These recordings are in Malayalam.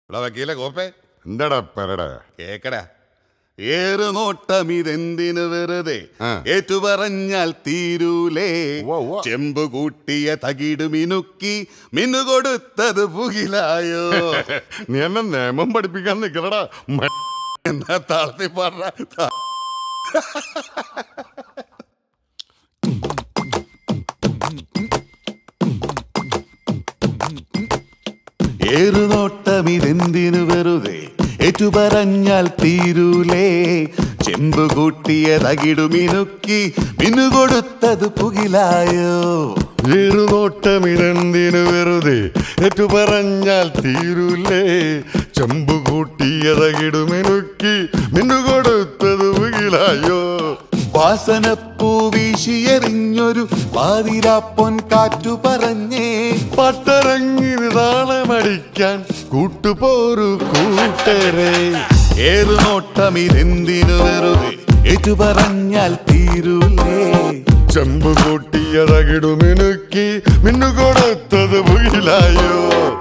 ഇവിടെ വക്കീലെ കോപ്പേ എന്താടാ പെരട കേക്കടാ ഏറ് നോട്ടം ഇതെന്തിനു വെറുതെ ആ. ഏറ്റുപറഞ്ഞാൽ തീരൂലേ ഉവ്വ, ഉവ്വ. ചെമ്പ് കൂട്ടിയ തകിട് മിനുക്കി മിന്നു കൊടുത്തത് പുകിലായോ നീ എന്നെ നിയമം പഠിപ്പിക്കാൻ നിക്കണടാ മ- എന്നാ താളത്തി പാട ഏറുനോട്ടം ഇതെന്തിനു വെറുതെ ഏറ്റുപറഞ്ഞാൽ തീരൂലേ ചെമ്പ് കൂട്ടിയ തകിടു മിനുക്കി മിന്നു കൊടുത്തത് പുകിലായോ ഏറുനോട്ടം ഇതെന്തിനു വെറുതെ ഏറ്റു പറഞ്ഞാൽ തീരൂലേ ചെമ്പ് കൂട്ടിയതകിടുമെനുക്കി മിന്നു കൊടുത്തത് വീലായോ വാസനപ്പൂ വീശിയെറിഞ്ഞൊരു പാതിരാപ്പൊൻ കാറ്റു പറഞ്ഞേ പട്ടരങ്ങിന് താളമടിക്കാൻ കൂട്ടുപോരു കൂട്ടരെ ഏത് നോട്ടം ഇതെന്തിനു വെറുതെ ഏറ്റു പറഞ്ഞാൽ തീരൂലേ ചെമ്പ് കൂട്ടിയതകിടുമെനുക്കി മിന്നു കൊടുത്തത് വീലായോ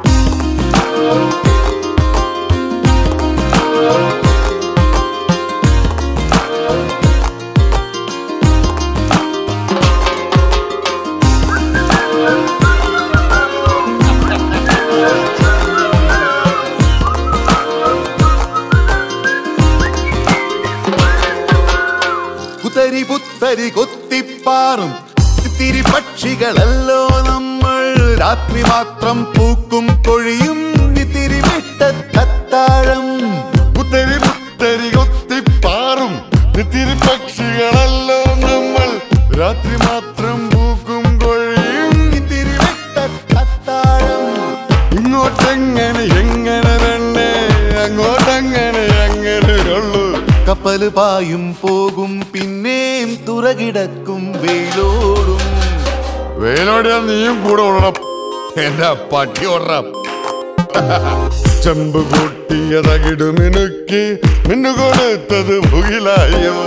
കുത്തരി പുത്തരി കൊത്തിപ്പാറും തിരി പക്ഷികളല്ലോ നമ്മൾ രാത്രി മാത്രം പൂക്കും കൊഴിയും തിരി വിട്ട തത്താഴം പുത്തരി പുത്തരി കൊത്തിപ്പാറും തിരി പക്ഷികളല്ലോ നമ്മൾ രാത്രി മാത്രം പൂക്കും കൊഴിയും തിരി വിട്ട തത്താഴം ഇങ്ങോട്ടെങ്ങനെ എങ്ങനെ തന്നെ അങ്ങോട്ടെങ്ങനെ അങ്ങനെ ഉള്ളു കപ്പല് പായും പോകും പിന്നെയും തുറകിടക്കും വെയിലോടും വേലോടിയാ നീയും കൂടെ ഓടണം എന്റെ പട്ടി ഓടാം ചെമ്പ് കൂട്ടിയ തകിടുമിനുക്കി മിന്നു കൊടുത്തത് മുകിലായോ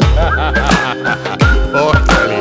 ഓ കളി.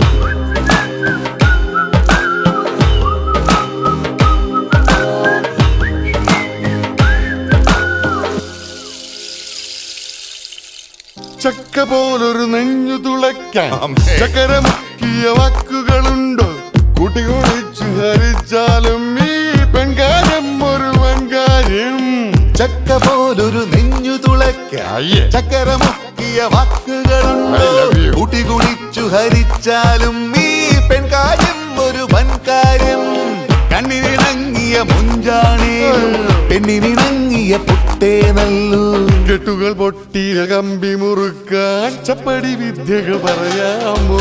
ചക്ക പോലൊരു നെഞ്ഞു തുളയ്ക്കാൻ അമ്മേ. ചക്കര മുക്കിയ വാക്കുകളുണ്ടോ കൂട്ടി കുളിച്ചു ഹരിച്ചാലും ഈ പെൺകാര്യം ഒരു വൻകാര്യം ചക്ക പോലൊരു നെഞ്ഞു തുളയ്ക്കാൻ അയ്യേ. ചക്കര മുക്കിയ വാക്കുകളുണ്ടോ I love you. കൂട്ടി കുളിച്ചു ഹരിച്ചാലും ഈ പെൺകാര്യം ഒരു വൻകാര്യം കണ്ണിനിണങ്ങിയ മുഞ്ചാണേ പെണ്ണിനിണങ്ങിയ പുട്ടേ നല്ലു കെട്ടുകൾ പൊട്ടിയ കമ്പി മുറുക്കാൻ ചപ്പടി വിദ്യകൾ പറയാമോ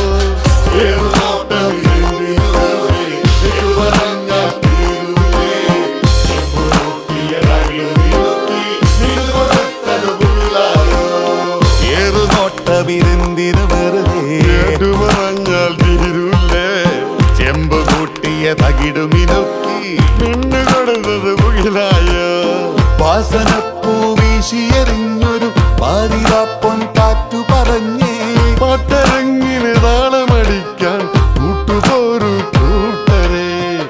ഏറു നോട്ടമിരുന്തിനു വെറുതെ കേട്ടു പറഞ്ഞാൽ തീരൂലേ ചെമ്പ് കൂട്ടിയ തകിടുമിനുക്കി മിന്നു കൊടുത്തത് മുകിലായോ വാസനപ്പൂ വീശിയെറിഞ്ഞൊരു പാതിരാപ്പൊൻ കാറ്റു പറഞ്ഞേ പട്ടരങ്ങിന് താളമടിക്കാൻ കൂട്ടുപോരു കൂട്ടരെ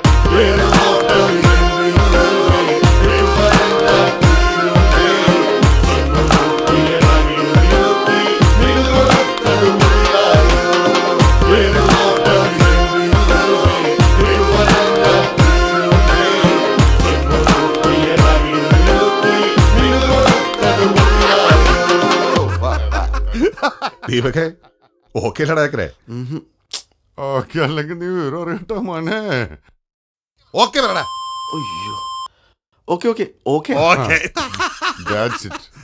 ദീപകെ ഓക്കെ ലടാക്കരെ ഓക്കെ അല്ലെങ്കിൽ നീ വിവരം അറിയട്ടോ മോനെ ഓക്കെ പറടാ അയ്യോ okay okay okay okay That's it.